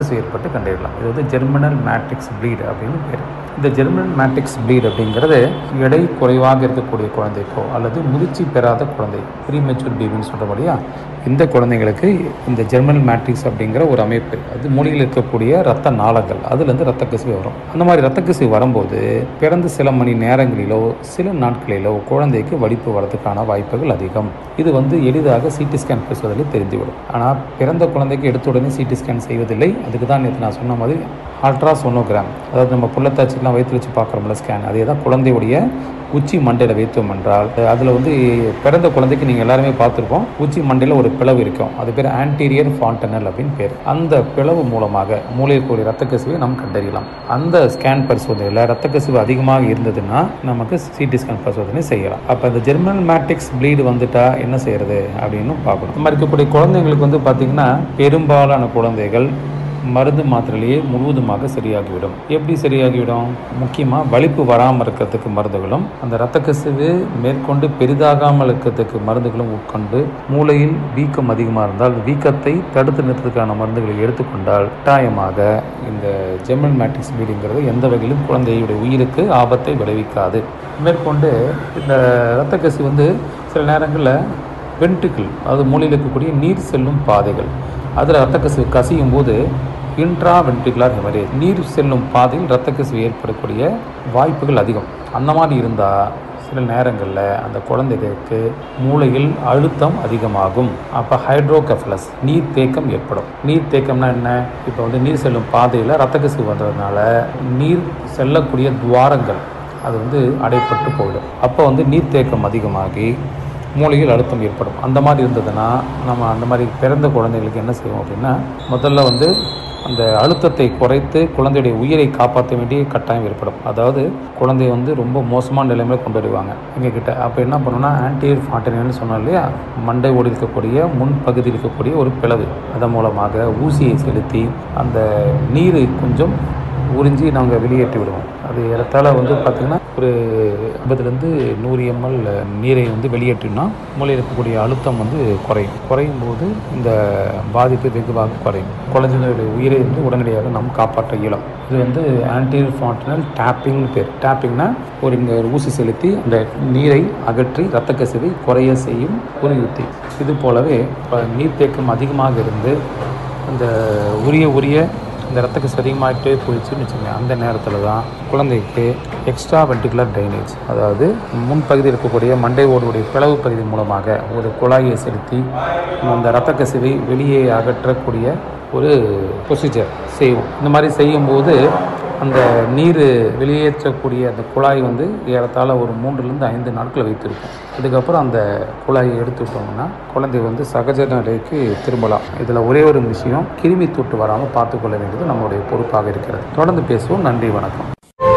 ஏற்பட்டு கண்டறியலாம் இது வந்து ஜெர்மினல் மேட்ரிக்ஸ் ப்ளீட் அப்படின்னு பேர் இந்த ஜெர்மினல் மேட்ரிக்ஸ் ப்ளீட் அப்படிங்கிறது எடை குறைவாக இருக்கக்கூடிய குழந்தைக்கோ அல்லது முதிர்ச்சி பெறாத குழந்தை ப்ரீமெச்சூர் பேபின்னு சொல்கிறபடியா இந்த குழந்தைங்களுக்கு இந்த ஜெர்மினல் மேட்ரிக்ஸ் அப்படிங்கிற ஒரு அமைப்பு அது மூலிகையில் இருக்கக்கூடிய ரத்த நாளங்கள் அதுலேருந்து ரத்த கசிவு வரும் அந்த மாதிரி ரத்த கசிவு வரும்போது பிறந்து சில மணி நேரங்களிலோ சில நாட்களிலோ குழந்தைக்கு வலிப்பு வரதுக்கான வாய்ப்புகள் அதிகம் இது வந்து எளிதாக சிடி ஸ்கேன் பரிசோதனையில் தெரிந்துவிடும் ஆனால் பிறந்த குழந்தைக்கு எடுத்த உடனே சிடி ஸ்கேன் செய்வதில்லை அதுக்கு தான் நேற்று நான் சொன்ன மாதிரி அல்ட்ரா சோனோகிராம் அதாவது நம்ம புள்ளத்தாச்சிலாம் வயிற்று வச்சு பார்க்குறோம்ல ஸ்கேன் அதே தான் குழந்தையுடைய உச்சி மண்டையில் வைத்தோம் என்றால் அதில் வந்து பிறந்த குழந்தைக்கு நீங்கள் எல்லாருமே பார்த்துருப்போம் உச்சி மண்டையில் ஒரு பிளவு இருக்கும் அது பேர் ஆன்டீரியர் ஃபாண்டனல் அப்படின்னு பேர் அந்த பிளவு மூலமாக மூளையில் கூடிய ரத்த கசிவை நாம் கண்டறியலாம் அந்த ஸ்கேன் பரிசோதனையில் ரத்த கசிவு அதிகமாக இருந்ததுன்னா நமக்கு சிடி ஸ்கேன் பரிசோதனை செய்யலாம் அப்போ இந்த ஜெர்மன் மேட்ரிக்ஸ் ப்ளீடு வந்துட்டா என்ன செய்யறது அப்படின்னு பார்க்கணும் இந்த மாதிரி இருக்கக்கூடிய குழந்தைங்களுக்கு வந்து பார்த்தீங்கன்னா பெரும்பாலான குழந்தைகள் மருந்து மாத்திரையிலேயே முழுவதுமாக சரியாகிவிடும் எப்படி சரியாகிவிடும் முக்கியமாக வலிப்பு வராமல் இருக்கிறதுக்கு மருந்துகளும் அந்த இரத்த கசிவு மேற்கொண்டு பெரிதாகாமல் இருக்கிறதுக்கு மருந்துகளும் உட்கொண்டு மூளையில் வீக்கம் அதிகமாக இருந்தால் வீக்கத்தை தடுத்து நிறுத்துறதுக்கான மருந்துகளை எடுத்துக்கொண்டால் கட்டாயமாக இந்த ஜெர்மன் மேட்ரிக்ஸ் பீடுங்கிறது எந்த வகையிலும் குழந்தையுடைய உயிருக்கு ஆபத்தை விளைவிக்காது மேற்கொண்டு இந்த இரத்த கசிவு வந்து சில நேரங்களில் வென்ட்ரிக்கிள் அதாவது மூளையில் இருக்கக்கூடிய நீர் செல்லும் பாதைகள் அதில் ரத்த கசிவு கசியும் போது இன்ட்ரா வென்ட்ரிகுலர் ஹெமரேஜ் நீர் செல்லும் பாதையில் ரத்த கசிவு ஏற்படக்கூடிய வாய்ப்புகள் அதிகம் அந்த மாதிரி இருந்தால் சில நேரங்களில் அந்த குழந்தைகளுக்கு மூளையில் அழுத்தம் அதிகமாகும் அப்போ ஹைட்ரோகெஃபலஸ் நீர் தேக்கம் ஏற்படும் நீர் தேக்கம்னா என்ன இப்போ வந்து நீர் செல்லும் பாதையில் ரத்த கசிவு வந்ததுனால நீர் செல்லக்கூடிய துவாரங்கள் அது வந்து அடைப்பட்டு போயிடும் அப்போ வந்து நீர்த்தேக்கம் அதிகமாகி மூளையில் அழுத்தம் ஏற்படும் அந்த மாதிரி இருந்ததுன்னா நம்ம அந்த மாதிரி பிறந்த குழந்தைகளுக்கு என்ன செய்வோம் அப்படின்னா முதல்ல வந்து அந்த அழுத்தத்தை குறைத்து குழந்தையுடைய உயிரை காப்பாற்ற வேண்டிய கட்டாயம் ஏற்படும் அதாவது குழந்தைய வந்து ரொம்ப மோசமான நிலைமையில கொண்டு வருவாங்க எங்ககிட்ட அப்போ என்ன பண்ணணும்னா ஆன்டியர் ஃபாட்டினு சொன்னோம் இல்லையா மண்டை ஓடி இருக்கக்கூடிய முன் பகுதியில் இருக்கக்கூடிய ஒரு பிளவு அதன் மூலமாக ஊசியை செலுத்தி அந்த நீர் கொஞ்சம் உறிஞ்சி நாங்கள் வெளியேற்றி விடுவோம் அது ஏறத்தாழ வந்து பார்த்திங்கன்னா ஒரு ஐம்பதுலேருந்து நூறு எம்எல் நீரை வந்து வெளியேற்றினா மூளையில் இருக்கக்கூடிய அழுத்தம் வந்து குறையும் குறையும் போது இந்த பாதிப்பு வெகுவாக குறையும் குழந்தைகளுடைய உயிரை வந்து உடனடியாக நாம் காப்பாற்ற இயலும் இது வந்து ஆன்டில் ஃபான்டினல் டேப்பிங்னு பேர் டேப்பிங்னா ஒரு இங்கே ஒரு ஊசி செலுத்தி அந்த நீரை அகற்றி இரத்த கசிவை குறைய செய்யும் ஒரு யுத்தி இது போலவே இப்போ நீர்த்தேக்கம் அதிகமாக இருந்து அந்த உரிய உரிய இந்த ரத்த கசிவு அதிகமாகிட்டே போயிடுச்சுன்னு வச்சுக்கோங்க அந்த நேரத்தில் தான் குழந்தைக்கு எக்ஸ்ட்ரா வென்டிகுலர் ட்ரைனேஜ் அதாவது முன்பகுதியில் இருக்கக்கூடிய மண்டை ஓடுடைய பிளவு பகுதி மூலமாக ஒரு குழாயை செலுத்தி அந்த ரத்த கசிவை வெளியே அகற்றக்கூடிய ஒரு ப்ரொசீஜர் செய்வோம் இந்த மாதிரி செய்யும்போது அந்த நீர் வெளியேற்றக்கூடிய அந்த குழாய் வந்து ஏறத்தாழ ஒரு மூன்றுலேருந்து ஐந்து நாட்கள் வைத்திருக்கும் இதுக்கப்புறம் அந்த குழாயை எடுத்து விட்டோம்னா குழந்தை வந்து சகஜ நிலைக்கு திரும்பலாம் இதில் ஒரே ஒரு விஷயம் கிருமி தொட்டு வராமல் பார்த்துக்கொள்ள வேண்டியது நம்மளுடைய பொறுப்பாக இருக்கிறது தொடர்ந்து பேசுவோம் நன்றி வணக்கம்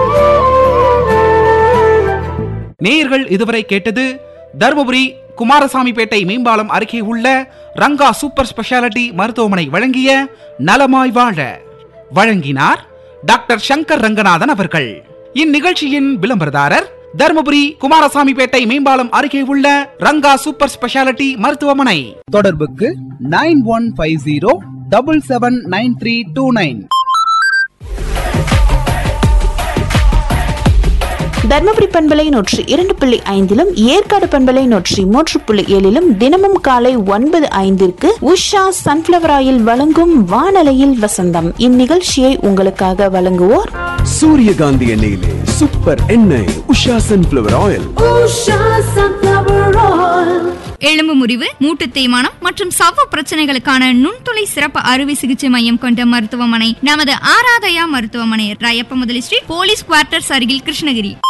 நேயர்கள் இதுவரை கேட்டது தருமபுரி குமாரசாமிப்பேட்டை மேம்பாலம் அருகே உள்ள ரங்கா சூப்பர் ஸ்பெஷாலிட்டி மருத்துவமனை வழங்கிய நலமாய் வாழ வழங்கினார் டாக்டர் சங்கர் ரங்கநாதன் அவர்கள் இந்நிகழ்ச்சியின் விளம்பரதாரர் தருமபுரி குமாரசாமிப்பேட்டை மேம்பாலம் அருகே உள்ள ரங்கா சூப்பர் ஸ்பெஷாலிட்டி மருத்துவமனை தொடர்புக்கு nine one five zero double seven nine three two nine Dharmapuri பண்பலை நூற்றி இரண்டு புள்ளி ஐந்திலும் ஏற்காடு பண்பலை நூற்றி மூன்று புள்ளி ஏழிலும் தினமும் காலை ஒன்பது ஐந்திற்கு உஷா சன்ஃபிளவர் ஆயில் வழங்கும் வானலையில் வசந்தம் இந்நிகழ்ச்சியை உங்களுக்காக வழங்குவோர் சூரியகாந்தி எண்ணெயிலே சூப்பர் எண்ணெய் உஷா சன்ஃபிளவர் ஆயில் எலும்பு முறிவு மூட்டு தேய்மானம் மற்றும் சவ்வு பிரச்சனைகளுக்கான நுண்துளை சிறப்பு அறுவை சிகிச்சை மையம் கொண்ட மருத்துவமனை நமது ஆராதயா மருத்துவமனை ராயப்ப முதலி ஸ்ட்ரீட் போலீஸ் குவார்ட்டர்ஸ் அருகில் கிருஷ்ணகிரி